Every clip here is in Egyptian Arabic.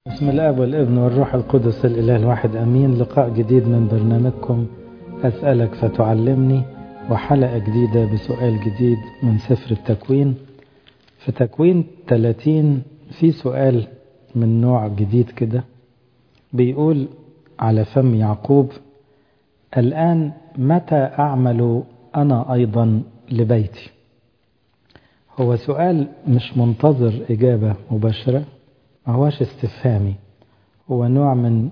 بسم الاب والابن والروح القدس الاله الواحد امين لقاء جديد من برنامجكم اسالك فتعلمني وحلقه جديده بسؤال جديد من سفر التكوين في تكوين 30 في سؤال من نوع جديد كده بيقول على فم يعقوب الان متى اعمل انا ايضا لبيتي هو سؤال مش منتظر اجابه مباشره ما هوش استفهامي هو نوع من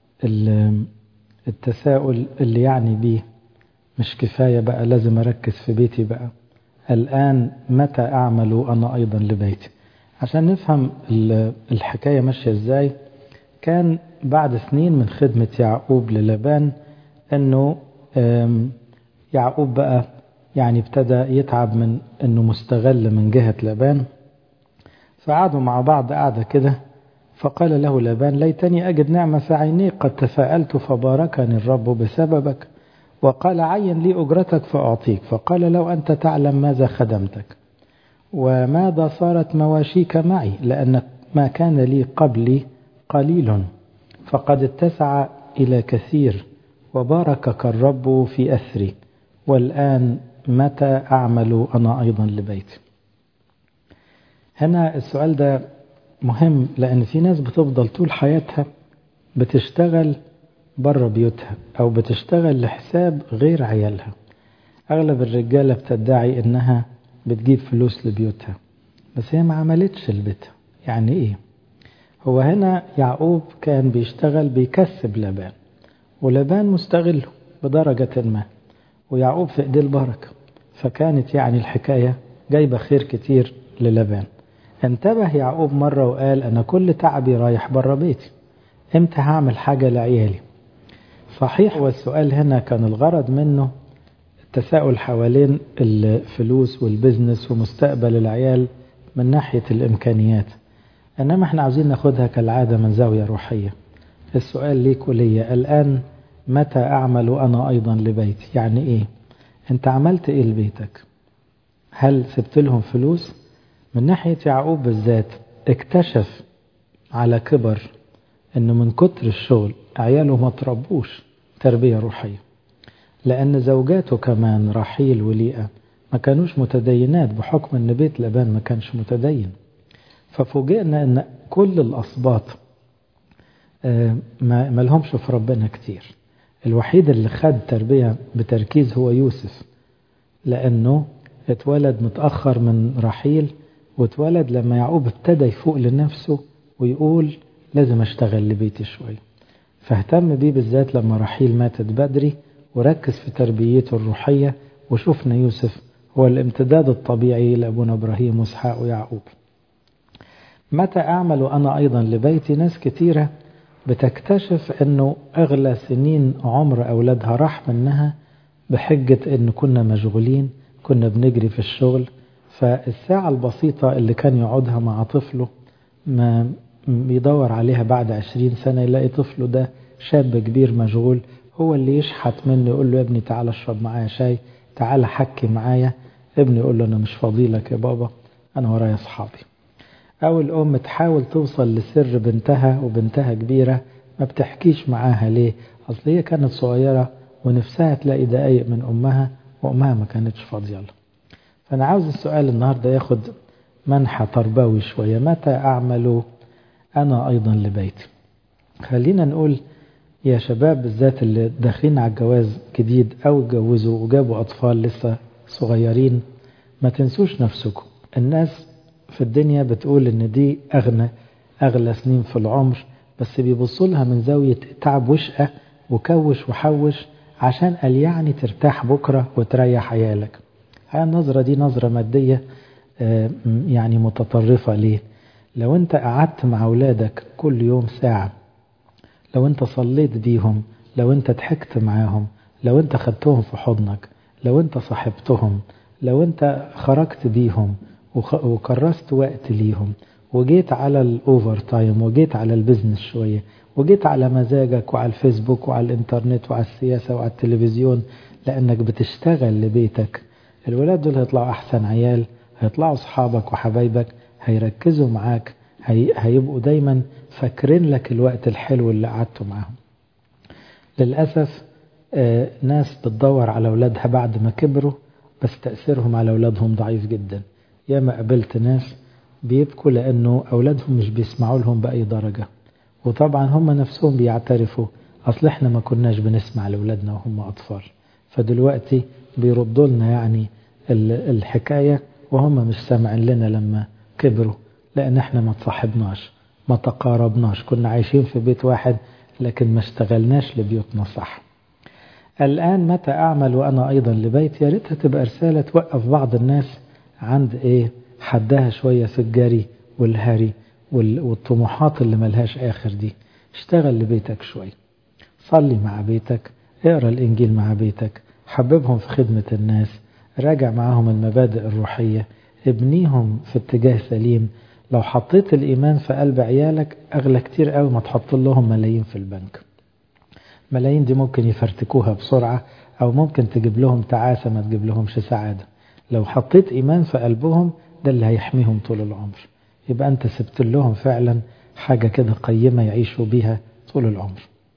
التساؤل اللي يعني بيه مش كفاية بقى لازم أركز في بيتي بقى الآن متى أعمل أنا أيضا لبيتي عشان نفهم الحكاية ماشية إزاي كان بعد سنين من خدمة يعقوب للبان أنه يعقوب بقى يعني ابتدى يتعب من أنه مستغل من جهة لبان فقعدوا مع بعض قعدة كده فقال له لابان ليتني أجد نعمة في عينيك قد تفاءلت فباركني الرب بسببك وقال عين لي أجرتك فأعطيك فقال لو أنت تعلم ماذا خدمتك وماذا صارت مواشيك معي لأن ما كان لي قبلي قليل فقد اتسع إلى كثير وباركك الرب في أثري والآن متى أعمل أنا أيضا لبيتي هنا السؤال ده مهم لأن في ناس بتفضل طول حياتها بتشتغل بره بيوتها أو بتشتغل لحساب غير عيالها أغلب الرجالة بتدعي إنها بتجيب فلوس لبيوتها بس هي ما عملتش لبيتها يعني إيه هو هنا يعقوب كان بيشتغل بيكسب لبان ولبان مستغله بدرجة ما ويعقوب في إيديه البركة فكانت يعني الحكاية جايبة خير كتير للبان انتبه يعقوب مرة وقال أنا كل تعبي رايح بره بيتي امتى هعمل حاجة لعيالي صحيح والسؤال هنا كان الغرض منه التساؤل حوالين الفلوس والبزنس ومستقبل العيال من ناحية الإمكانيات إنما احنا عاوزين ناخدها كالعادة من زاوية روحية السؤال ليك وليا الآن متى أعمل أنا أيضا لبيتي يعني إيه أنت عملت إيه لبيتك هل سبت لهم فلوس من ناحية يعقوب بالذات اكتشف على كبر انه من كتر الشغل عياله ما تربوش تربية روحية لان زوجاته كمان رحيل وليئة ما كانوش متدينات بحكم ان بيت لبان ما كانش متدين ففوجئنا ان كل الاسباط ما لهمش في ربنا كتير الوحيد اللي خد تربية بتركيز هو يوسف لانه اتولد متأخر من رحيل واتولد لما يعقوب ابتدى يفوق لنفسه ويقول لازم اشتغل لبيتي شوية فاهتم بيه بالذات لما رحيل ماتت بدري وركز في تربيته الروحية وشفنا يوسف هو الامتداد الطبيعي لأبونا إبراهيم وإسحاق ويعقوب متى أعمل أنا أيضا لبيتي ناس كتيرة بتكتشف أنه أغلى سنين عمر أولادها راح منها بحجة أن كنا مشغولين كنا بنجري في الشغل فالساعة البسيطة اللي كان يقعدها مع طفله ما بيدور عليها بعد عشرين سنة يلاقي طفله ده شاب كبير مشغول هو اللي يشحت منه يقول له يا ابني تعالى اشرب معايا شاي تعالى حكي معايا ابني يقول له انا مش فاضيلك يا بابا انا ورايا اصحابي او الام تحاول توصل لسر بنتها وبنتها كبيرة ما بتحكيش معاها ليه اصل هي كانت صغيرة ونفسها تلاقي دقايق من امها وامها ما كانتش فاضيه له فأنا عاوز السؤال النهاردة ياخد منحى تربوي شوية متى أعمل أنا أيضا لبيتي خلينا نقول يا شباب بالذات اللي داخلين على الجواز جديد أو اتجوزوا وجابوا أطفال لسه صغيرين ما تنسوش نفسكم الناس في الدنيا بتقول إن دي أغنى أغلى سنين في العمر بس بيبصوا لها من زاوية تعب وشقة وكوش وحوش عشان قال يعني ترتاح بكرة وتريح عيالك النظرة دي نظرة مادية يعني متطرفة ليه لو انت قعدت مع أولادك كل يوم ساعة لو انت صليت بيهم لو انت ضحكت معاهم لو انت خدتهم في حضنك لو انت صاحبتهم لو انت خرجت بيهم وكرست وقت ليهم وجيت على الاوفر تايم وجيت على البزنس شوية وجيت على مزاجك وعلى الفيسبوك وعلى الانترنت وعلى السياسة وعلى التلفزيون لانك بتشتغل لبيتك الولاد دول هيطلعوا أحسن عيال هيطلعوا أصحابك وحبايبك هيركزوا معاك هي هيبقوا دايما فاكرين لك الوقت الحلو اللي قعدته معاهم للأسف آه ناس بتدور على أولادها بعد ما كبروا بس تأثيرهم على أولادهم ضعيف جدا ياما قابلت ناس بيبكوا لأنه أولادهم مش بيسمعوا لهم بأي درجة وطبعا هم نفسهم بيعترفوا أصل إحنا ما كناش بنسمع لأولادنا وهم أطفال فدلوقتي بيردوا لنا يعني الحكاية وهم مش سامعين لنا لما كبروا لأن إحنا ما تصاحبناش ما تقاربناش كنا عايشين في بيت واحد لكن ما اشتغلناش لبيوتنا صح الآن متى أعمل وأنا أيضا لبيت يا ريتها تبقى رسالة توقف بعض الناس عند إيه حدها شوية في الجري والهري والطموحات اللي ملهاش آخر دي اشتغل لبيتك شوية صلي مع بيتك اقرأ الإنجيل مع بيتك حببهم في خدمة الناس راجع معاهم المبادئ الروحية ابنيهم في اتجاه سليم لو حطيت الإيمان في قلب عيالك أغلى كتير قوي ما تحط لهم ملايين في البنك ملايين دي ممكن يفرتكوها بسرعة أو ممكن تجيب لهم تعاسة ما تجيب لهمش سعادة لو حطيت إيمان في قلبهم ده اللي هيحميهم طول العمر يبقى أنت سبت لهم فعلا حاجة كده قيمة يعيشوا بيها طول العمر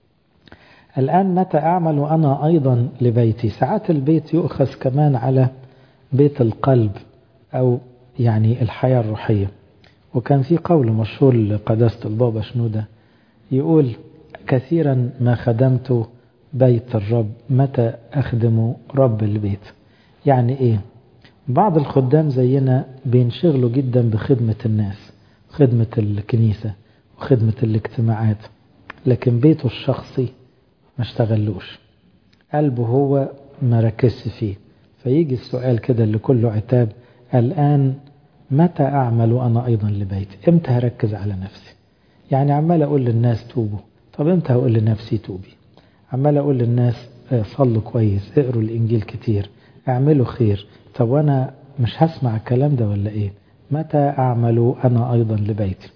الآن متى أعمل وأنا أيضا لبيتي ساعات البيت يؤخذ كمان على بيت القلب أو يعني الحياة الروحية وكان في قول مشهور لقداسة البابا شنودة يقول كثيرا ما خدمت بيت الرب متى أخدم رب البيت يعني إيه بعض الخدام زينا بينشغلوا جدا بخدمة الناس خدمة الكنيسة وخدمة الاجتماعات لكن بيته الشخصي ما اشتغلوش قلبه هو ما ركزش فيه فيجي السؤال كده اللي كله عتاب الآن متى أعمل أنا أيضا لبيتي امتى هركز على نفسي يعني عمال أقول للناس توبوا طب امتى هقول لنفسي توبي عمال أقول للناس صلوا كويس اقروا الإنجيل كتير اعملوا خير طب وأنا مش هسمع الكلام ده ولا إيه متى أعمل أنا أيضا لبيتي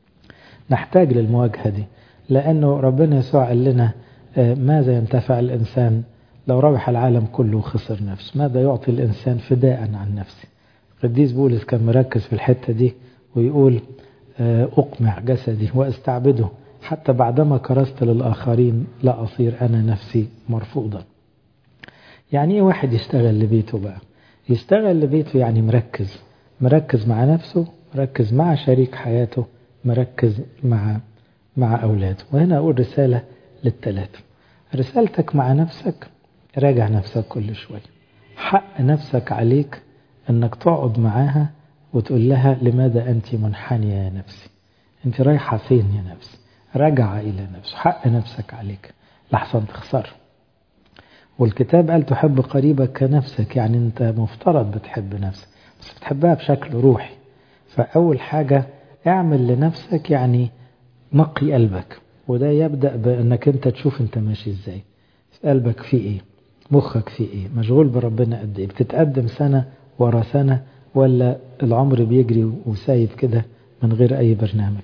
نحتاج للمواجهة دي لأنه ربنا يسوع قال لنا ماذا ينتفع الإنسان لو ربح العالم كله وخسر نفسه ماذا يعطي الإنسان فداء عن نفسه قديس بولس كان مركز في الحتة دي ويقول أقمع جسدي وأستعبده حتى بعدما كرست للآخرين لا أصير أنا نفسي مرفوضا يعني إيه واحد يشتغل لبيته بقى يشتغل لبيته يعني مركز مركز مع نفسه مركز مع شريك حياته مركز مع مع أولاده وهنا أقول رسالة للثلاثة رسالتك مع نفسك راجع نفسك كل شوية حق نفسك عليك أنك تقعد معاها وتقول لها لماذا أنت منحنية يا نفسي أنت رايحة فين يا نفسي رجع إلى نفسه حق نفسك عليك لحسن تخسر والكتاب قال تحب قريبك كنفسك يعني أنت مفترض بتحب نفسك بس بتحبها بشكل روحي فأول حاجة اعمل لنفسك يعني نقي قلبك وده يبدأ بأنك أنت تشوف أنت ماشي إزاي قلبك فيه إيه مخك فيه إيه مشغول بربنا قد إيه بتتقدم سنة ورا سنة ولا العمر بيجري وسايب كده من غير أي برنامج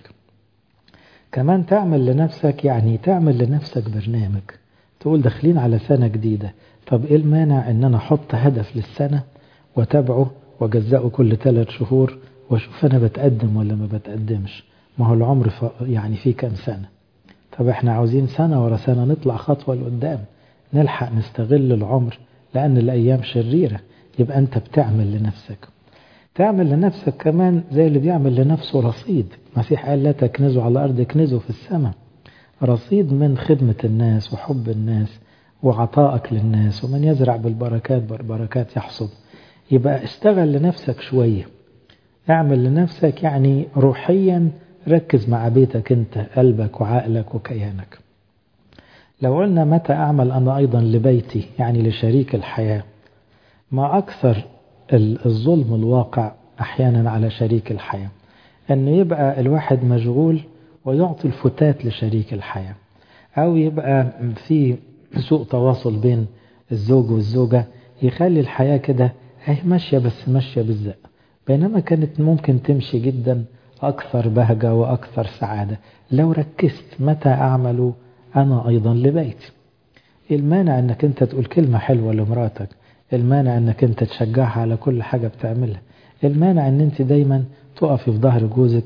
كمان تعمل لنفسك يعني تعمل لنفسك برنامج تقول داخلين على سنة جديدة طب إيه المانع إن أنا أحط هدف للسنة وتابعه وجزأه كل ثلاث شهور واشوف أنا بتقدم ولا ما بتقدمش ما هو العمر يعني فيه كام سنة طب احنا عاوزين سنة ورا سنة نطلع خطوة لقدام نلحق نستغل العمر لأن الأيام شريرة يبقى أنت بتعمل لنفسك تعمل لنفسك كمان زي اللي بيعمل لنفسه رصيد المسيح قال لا تكنزوا على الأرض اكنزوا في السماء رصيد من خدمة الناس وحب الناس وعطائك للناس ومن يزرع بالبركات بالبركات يحصد يبقى اشتغل لنفسك شوية اعمل لنفسك يعني روحيا ركز مع بيتك انت قلبك وعقلك وكيانك لو قلنا متى أعمل أنا أيضا لبيتي يعني لشريك الحياة ما أكثر الظلم الواقع أحيانا على شريك الحياة أنه يبقى الواحد مشغول ويعطي الفتات لشريك الحياة أو يبقى في سوء تواصل بين الزوج والزوجة يخلي الحياة كده هي ماشية بس ماشية بالزق بينما كانت ممكن تمشي جدا أكثر بهجة وأكثر سعادة لو ركزت متى أعمل أنا أيضا لبيتي المانع أنك أنت تقول كلمة حلوة لمراتك المانع أنك أنت تشجعها على كل حاجة بتعملها المانع أن أنت دايما تقفي في ظهر جوزك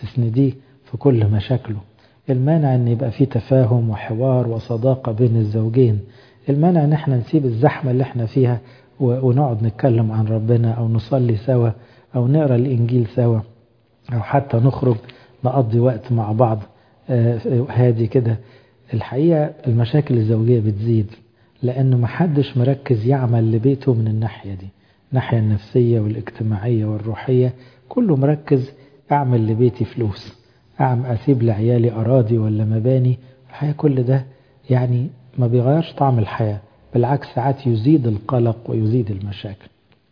تسنديه في كل مشاكله المانع ان يبقى في تفاهم وحوار وصداقة بين الزوجين المانع ان احنا نسيب الزحمة اللي احنا فيها ونقعد نتكلم عن ربنا او نصلي سوا او نقرا الانجيل سوا او حتى نخرج نقضي وقت مع بعض هادي كده الحقيقة المشاكل الزوجية بتزيد لأنه محدش مركز يعمل لبيته من الناحية دي الناحية النفسية والاجتماعية والروحية كله مركز أعمل لبيتي فلوس أعمل أسيب لعيالي أراضي ولا مباني الحقيقة كل ده يعني ما بيغيرش طعم الحياة بالعكس ساعات يزيد القلق ويزيد المشاكل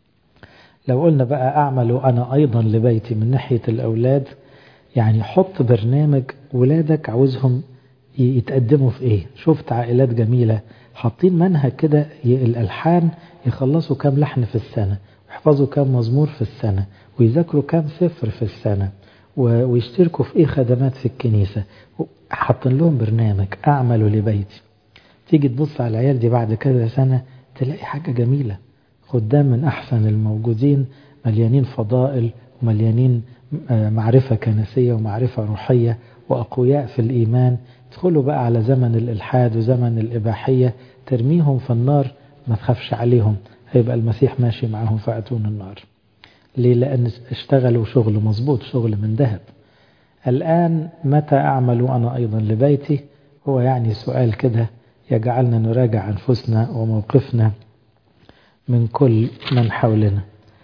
لو قلنا بقى أعمل أنا أيضا لبيتي من ناحية الأولاد يعني حط برنامج ولادك عاوزهم يتقدموا في ايه شفت عائلات جميلة حاطين منهج كده الألحان يخلصوا كام لحن في السنة ويحفظوا كام مزمور في السنة ويذاكروا كام سفر في السنة ويشتركوا في ايه خدمات في الكنيسة حاطين لهم برنامج أعمل لبيتي تيجي تبص على العيال دي بعد كذا سنة تلاقي حاجة جميلة خدام من أحسن الموجودين مليانين فضائل ومليانين معرفة كنسية ومعرفة روحية وأقوياء في الإيمان تدخلوا بقى على زمن الإلحاد وزمن الإباحية ترميهم في النار ما تخافش عليهم هيبقى المسيح ماشي معهم فأتون النار ليه لأن اشتغلوا شغل مظبوط شغل من ذهب الآن متى أعمل أنا أيضا لبيتي هو يعني سؤال كده يجعلنا نراجع أنفسنا وموقفنا من كل من حولنا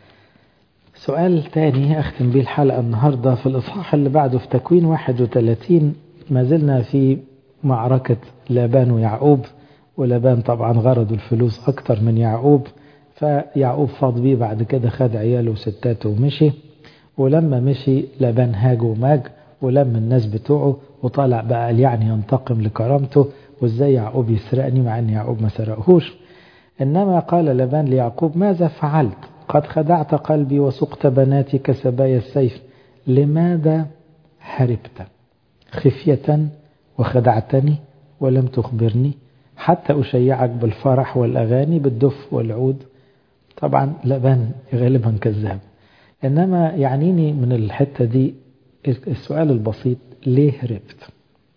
سؤال تاني أختم به الحلقة النهاردة في الإصحاح اللي بعده في تكوين 31 ما زلنا في معركة لابان ويعقوب ولابان طبعا غرضوا الفلوس أكتر من يعقوب فيعقوب فاض بيه بعد كده خد عياله وستاته ومشي ولما مشي لابان هاج وماج ولم الناس بتوعه وطالع بقى قال يعني ينتقم لكرامته وازاي يعقوب يسرقني مع ان يعقوب ما سرقهوش انما قال لابان ليعقوب ماذا فعلت قد خدعت قلبي وسقت بناتي كسبايا السيف لماذا هربت خفية وخدعتني ولم تخبرني حتى أشيعك بالفرح والأغاني بالدف والعود طبعا لبان غالبا كذاب إنما يعنيني من الحتة دي السؤال البسيط ليه هربت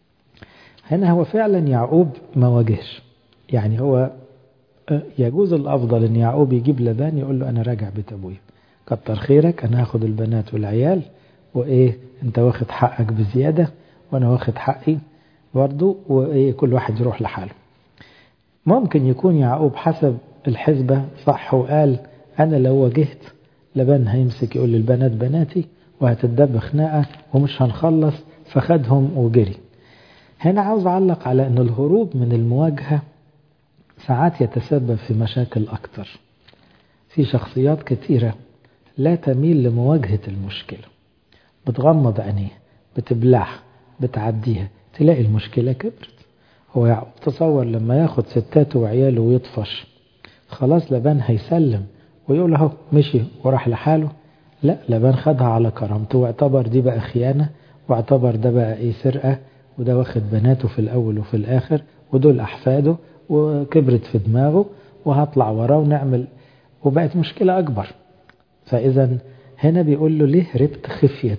هنا هو فعلا يعقوب ما واجهش يعني هو يجوز الأفضل أن يعقوب يجيب لبان يقول له أنا راجع بيت أبويا كتر خيرك أنا هاخد البنات والعيال وإيه أنت واخد حقك بزيادة وأنا واخد حقي برضه وإيه كل واحد يروح لحاله ممكن يكون يعقوب حسب الحسبة صح وقال أنا لو واجهت لبان هيمسك يقول للبنات بناتي وهتدب خناقة ومش هنخلص فخدهم وجري هنا عاوز أعلق على أن الهروب من المواجهة ساعات يتسبب في مشاكل أكتر في شخصيات كثيرة لا تميل لمواجهة المشكلة بتغمض عينيها بتبلعها بتعديها تلاقي المشكلة كبرت هو يعقوب تصور لما ياخد ستاته وعياله ويطفش خلاص لبان هيسلم ويقول اهو مشي وراح لحاله لا لبان خدها على كرامته واعتبر دي بقى خيانة واعتبر ده بقى ايه سرقة وده واخد بناته في الأول وفي الآخر ودول أحفاده وكبرت في دماغه وهطلع وراه ونعمل وبقت مشكلة أكبر فإذا هنا بيقول له ليه هربت خفية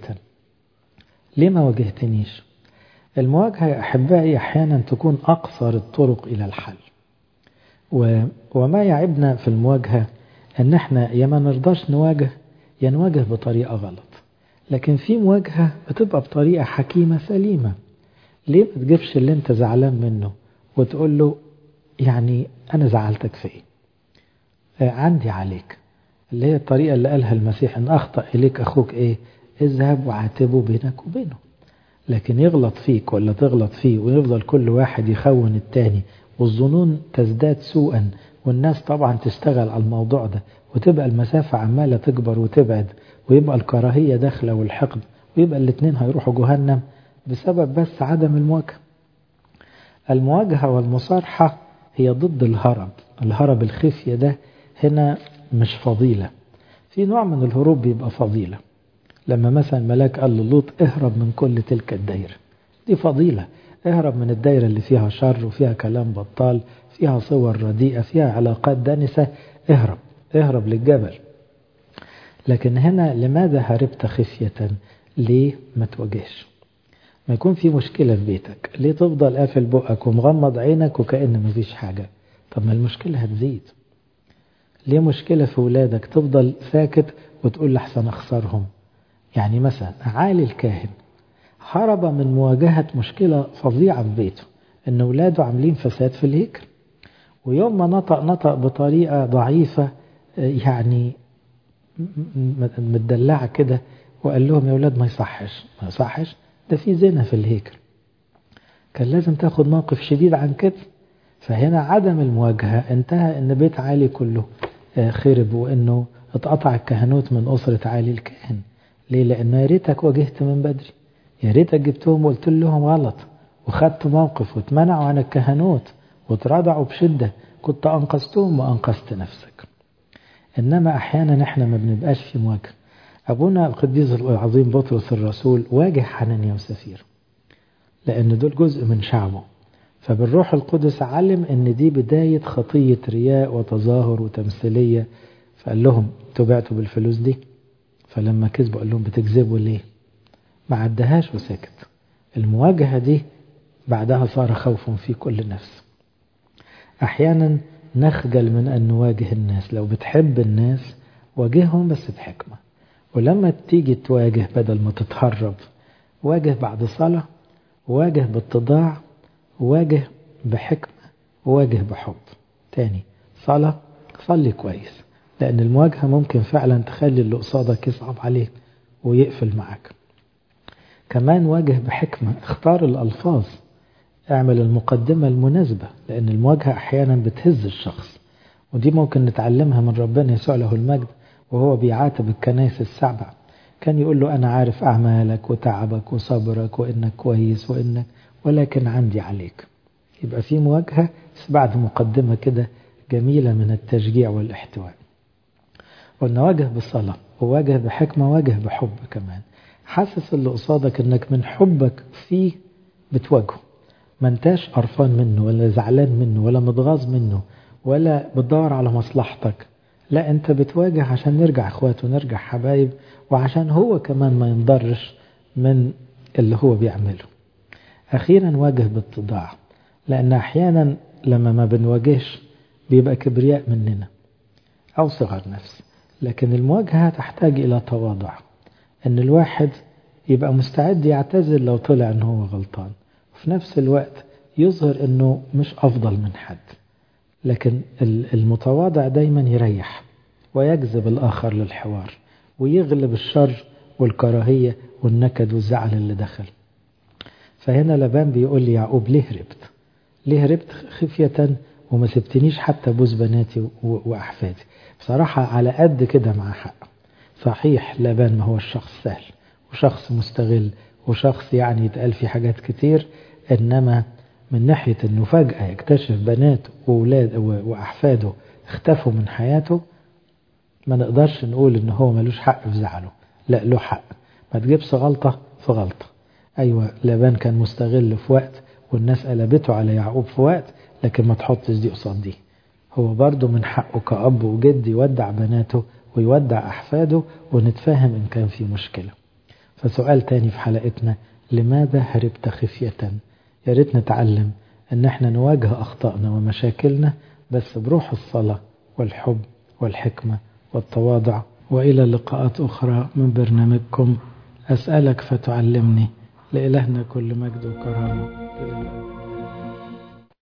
ليه ما واجهتنيش المواجهة يا أحبائي أحيانا تكون أقصر الطرق إلى الحل و... وما يعبنا في المواجهة أن احنا يا ما نرضاش نواجه يا نواجه بطريقة غلط لكن في مواجهة بتبقى بطريقة حكيمة سليمة ليه ما تجيبش اللي انت زعلان منه وتقول له يعني أنا زعلتك في إيه آه عندي عليك اللي هي الطريقة اللي قالها المسيح إن أخطأ إليك أخوك إيه اذهب وعاتبه بينك وبينه لكن يغلط فيك ولا تغلط فيه ويفضل كل واحد يخون التاني والظنون تزداد سوءا والناس طبعا تشتغل على الموضوع ده وتبقى المسافة عمالة تكبر وتبعد ويبقى الكراهية داخلة والحقد ويبقى الاثنين هيروحوا جهنم بسبب بس عدم المواجهة المواجهة والمصارحة هي ضد الهرب الهرب الخفية ده هنا مش فضيلة في نوع من الهروب بيبقى فضيلة لما مثلا ملاك قال للوط اهرب من كل تلك الدايرة دي فضيلة اهرب من الدايرة اللي فيها شر وفيها كلام بطال فيها صور رديئة فيها علاقات دانسة اهرب اهرب للجبل لكن هنا لماذا هربت خفية ليه ما تواجهش ما يكون في مشكلة في بيتك ليه تفضل قافل بقك ومغمض عينك وكأن مفيش حاجة طب ما المشكلة هتزيد ليه مشكلة في ولادك تفضل ساكت وتقول لحسن أخسرهم يعني مثلا عالي الكاهن هرب من مواجهة مشكلة فظيعة في بيته إن ولاده عاملين فساد في الهيكل ويوم ما نطق نطق بطريقة ضعيفة يعني متدلعة كده وقال لهم يا ولاد ما يصحش ما يصحش ده في زنا في الهيكل كان لازم تاخد موقف شديد عن كده فهنا عدم المواجهة انتهى ان بيت عالي كله خرب وانه اتقطع الكهنوت من أسرة عالي الكاهن ليه لأن يا ريتك واجهت من بدري يا ريتك جبتهم وقلت لهم غلط وخدت موقف واتمنعوا عن الكهنوت وتراضعوا بشدة كنت أنقذتهم وأنقذت نفسك إنما أحيانا إحنا ما بنبقاش في مواجهة أبونا القديس العظيم بطرس الرسول واجه حنانيا وسفير لأن دول جزء من شعبه فبالروح القدس علم ان دي بداية خطية رياء وتظاهر وتمثيلية فقال لهم انتوا بعتوا بالفلوس دي فلما كذبوا قال لهم بتكذبوا ليه ما عدهاش وسكت المواجهة دي بعدها صار خوف في كل نفس احيانا نخجل من ان نواجه الناس لو بتحب الناس واجههم بس بحكمة ولما تيجي تواجه بدل ما تتهرب واجه بعد صلاة واجه باتضاع واجه بحكمة واجه بحب تاني صلاة صلي كويس لأن المواجهة ممكن فعلا تخلي اللي قصادك يصعب عليك ويقفل معك كمان واجه بحكمة اختار الألفاظ اعمل المقدمة المناسبة لأن المواجهة أحيانا بتهز الشخص ودي ممكن نتعلمها من ربنا يسوع له المجد وهو بيعاتب الكنائس السبع كان يقول له أنا عارف أعمالك وتعبك وصبرك وإنك كويس وإنك ولكن عندي عليك يبقى في مواجهة بس بعد مقدمة كده جميلة من التشجيع والاحتواء قلنا واجه بالصلاة وواجه بحكمة واجه بحب كمان حاسس اللي قصادك انك من حبك فيه بتواجهه ما انتاش قرفان منه ولا زعلان منه ولا متغاظ منه ولا بتدور على مصلحتك لا انت بتواجه عشان نرجع اخوات ونرجع حبايب وعشان هو كمان ما ينضرش من اللي هو بيعمله أخيرا واجه باتضاع لأن أحيانا لما ما بنواجهش بيبقى كبرياء مننا أو صغر نفس لكن المواجهة تحتاج إلى تواضع أن الواحد يبقى مستعد يعتذر لو طلع أنه هو غلطان وفي نفس الوقت يظهر أنه مش أفضل من حد لكن المتواضع دايما يريح ويجذب الآخر للحوار ويغلب الشر والكراهية والنكد والزعل اللي دخل فهنا لبان بيقول لي يعقوب ليه هربت ليه هربت خفية وما سبتنيش حتى بوز بناتي وأحفادي بصراحة على قد كده مع حق صحيح لبان ما هو الشخص سهل وشخص مستغل وشخص يعني يتقال فيه حاجات كتير إنما من ناحية أنه فجأة يكتشف بنات وولاد وأحفاده اختفوا من حياته ما نقدرش نقول إن هو ملوش حق في زعله لا له حق ما تجيبش غلطة في غلطة أيوة لابان كان مستغل في وقت والناس قلبته على يعقوب في وقت لكن ما تحطش دي قصاد دي هو برضه من حقه كأب وجد يودع بناته ويودع أحفاده ونتفاهم إن كان في مشكلة فسؤال تاني في حلقتنا لماذا هربت خفية يا ريت نتعلم ان احنا نواجه اخطائنا ومشاكلنا بس بروح الصلاة والحب والحكمة والتواضع والى لقاءات اخرى من برنامجكم اسألك فتعلمني لإلهنا كل مجد وكرامة